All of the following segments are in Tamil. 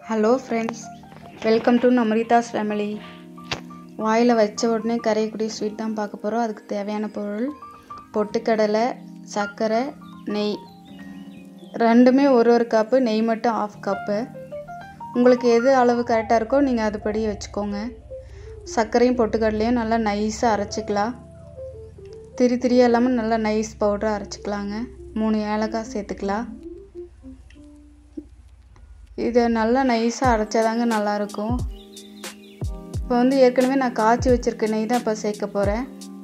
ஹலோ ஃப்ரெண்ட்ஸ் வெல்கம் டு நமரிதாஸ் ஃபேமிலி வாயில் வச்ச உடனே கரையக்கூடிய ஸ்வீட் தான் பார்க்க போகிறோம் அதுக்கு தேவையான பொருள் பொட்டுக்கடலை சர்க்கரை நெய் ரெண்டுமே ஒரு ஒரு கப்பு நெய் மட்டும் ஆஃப் கப்பு உங்களுக்கு எது அளவு கரெக்டாக இருக்கோ நீங்கள் அதுபடி வச்சுக்கோங்க சர்க்கரையும் பொட்டுக்கடலையும் நல்லா நைஸாக அரைச்சிக்கலாம் திரி திரியாக இல்லாமல் நல்லா நைஸ் பவுடராக அரைச்சிக்கலாங்க மூணு ஏலக்காய் சேர்த்துக்கலாம் இதை நல்லா நைஸாக அரைச்சாதாங்க நல்லாயிருக்கும் இப்போ வந்து ஏற்கனவே நான் காய்ச்சி வச்சுருக்க நெய் தான் இப்போ சேர்க்க போகிறேன்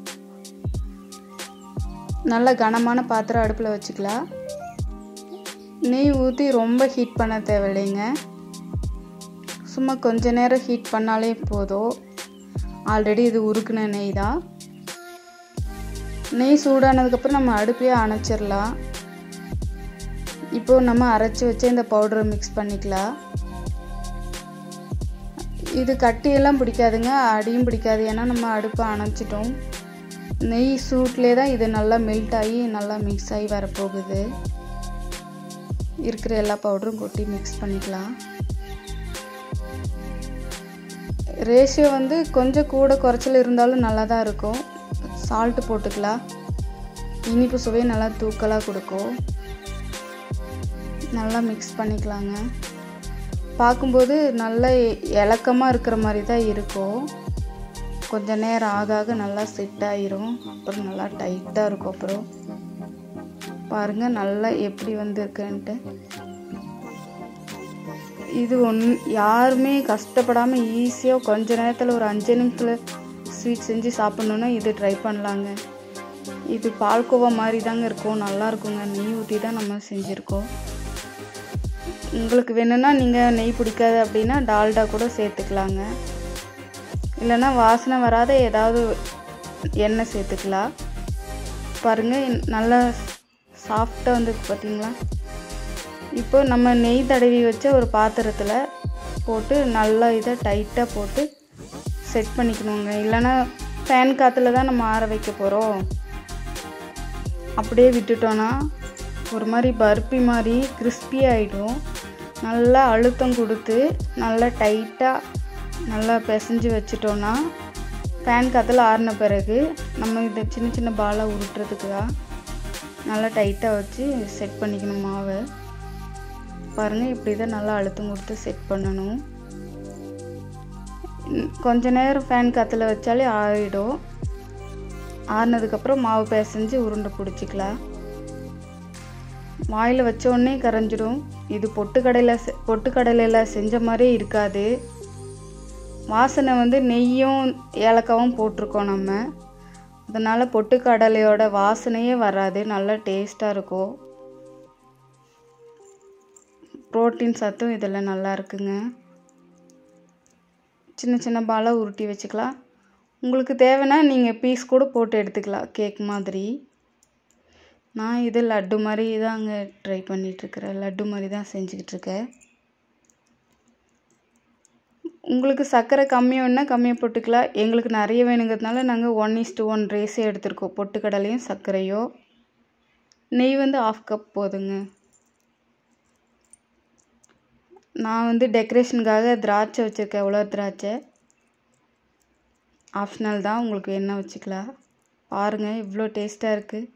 நல்ல கனமான பாத்திரம் அடுப்பில் வச்சுக்கலாம் நெய் ஊற்றி ரொம்ப ஹீட் பண்ண தேவையில்லைங்க சும்மா கொஞ்ச நேரம் ஹீட் பண்ணாலே போதும் ஆல்ரெடி இது உருக்குன நெய் தான் நெய் சூடானதுக்கப்புறம் நம்ம அடுப்பையே அணைச்சிடலாம் இப்போது நம்ம அரைச்சி வச்ச இந்த பவுடரை மிக்ஸ் பண்ணிக்கலாம் இது கட்டியெல்லாம் பிடிக்காதுங்க அடியும் பிடிக்காது ஏன்னா நம்ம அடுப்பை அணைச்சிட்டோம் நெய் சூட்லேயே தான் இது நல்லா மெல்ட் ஆகி நல்லா மிக்ஸ் ஆகி வரப்போகுது இருக்கிற எல்லா பவுடரும் கொட்டி மிக்ஸ் பண்ணிக்கலாம் ரேஷியோ வந்து கொஞ்சம் கூட குறைச்சல் இருந்தாலும் நல்லா தான் இருக்கும் சால்ட்டு போட்டுக்கலாம் இனிப்பு சுவையை நல்லா தூக்கலாக கொடுக்கும் நல்லா மிக்ஸ் பண்ணிக்கலாங்க பார்க்கும்போது நல்ல இலக்கமாக இருக்கிற மாதிரி தான் இருக்கும் கொஞ்சம் நேரம் ஆக ஆக நல்லா செட் ஆயிரும் அப்புறம் நல்லா டைட்டாக இருக்கும் அப்புறம் பாருங்கள் நல்லா எப்படி வந்திருக்குன்ட்டு இது ஒன் யாருமே கஷ்டப்படாமல் ஈஸியாக கொஞ்ச நேரத்தில் ஒரு அஞ்சு நிமிஷத்தில் ஸ்வீட் செஞ்சு சாப்பிட்ணுன்னா இது ட்ரை பண்ணலாங்க இது பால்கோவா மாதிரி தாங்க இருக்கும் நல்லா இருக்குங்க நெய் ஊற்றி தான் நம்ம செஞ்சுருக்கோம் உங்களுக்கு வேணும்னா நீங்கள் நெய் பிடிக்காது அப்படின்னா டால்டா கூட சேர்த்துக்கலாங்க இல்லைன்னா வாசனை வராத ஏதாவது எண்ணெய் சேர்த்துக்கலாம் பாருங்கள் நல்லா சாஃப்டாக வந்து பார்த்தீங்களா இப்போ நம்ம நெய் தடவி வச்ச ஒரு பாத்திரத்தில் போட்டு நல்லா இதை டைட்டாக போட்டு செட் பண்ணிக்கணுங்க இல்லைன்னா ஃபேன் காற்றுல தான் நம்ம ஆற வைக்க போகிறோம் அப்படியே விட்டுட்டோன்னா ஒரு மாதிரி பர்பி மாதிரி கிறிஸ்பி ஆகிடும் நல்லா அழுத்தம் கொடுத்து நல்லா டைட்டாக நல்லா பிசைஞ்சு வச்சிட்டோன்னா ஃபேன் காற்றுல ஆறின பிறகு நம்ம இதை சின்ன சின்ன பாலாக உருட்டுறதுக்கு தான் நல்லா டைட்டாக வச்சு செட் பண்ணிக்கணும் மாவை பாருங்கள் இப்படி தான் நல்லா அழுத்தம் கொடுத்து செட் பண்ணணும் கொஞ்ச நேரம் ஃபேன் காற்றுல வச்சாலே ஆறிடும் ஆறினதுக்கப்புறம் மாவு பிசைஞ்சு உருண்டை பிடிச்சிக்கலாம் வாயில் வச்ச உடனே கரைஞ்சிடும் இது பொட்டுக்கடையில் பொட்டுக்கடலையில் செஞ்ச மாதிரியே இருக்காது வாசனை வந்து நெய்யும் ஏலக்காவும் போட்டிருக்கோம் நம்ம அதனால் பொட்டுக்கடலையோட வாசனையே வராது நல்லா டேஸ்ட்டாக இருக்கும் ப்ரோட்டீன் சத்தும் இதில் நல்லா இருக்குங்க சின்ன சின்ன பாலாக உருட்டி வச்சுக்கலாம் உங்களுக்கு தேவைன்னா நீங்கள் பீஸ் கூட போட்டு எடுத்துக்கலாம் கேக் மாதிரி நான் இது லட்டு மாதிரி தாங்க ட்ரை பண்ணிகிட்ருக்கிறேன் லட்டு மாதிரி தான் செஞ்சுக்கிட்டுருக்கேன் உங்களுக்கு சர்க்கரை கம்மியாக வேணால் கம்மியாக போட்டுக்கலாம் எங்களுக்கு நிறைய வேணுங்கிறதுனால நாங்கள் ஒன் இஸ்ட்டு ஒன் ரேஸே எடுத்துருக்கோம் பொட்டுக்கடலையும் சர்க்கரையோ நெய் வந்து ஆஃப் கப் போதுங்க நான் வந்து டெக்கரேஷனுக்காக திராட்சை வச்சுருக்கேன் உலர் திராட்சை ஆப்ஷனல் தான் உங்களுக்கு என்ன வச்சுக்கலாம் பாருங்கள் இவ்வளோ டேஸ்ட்டாக இருக்குது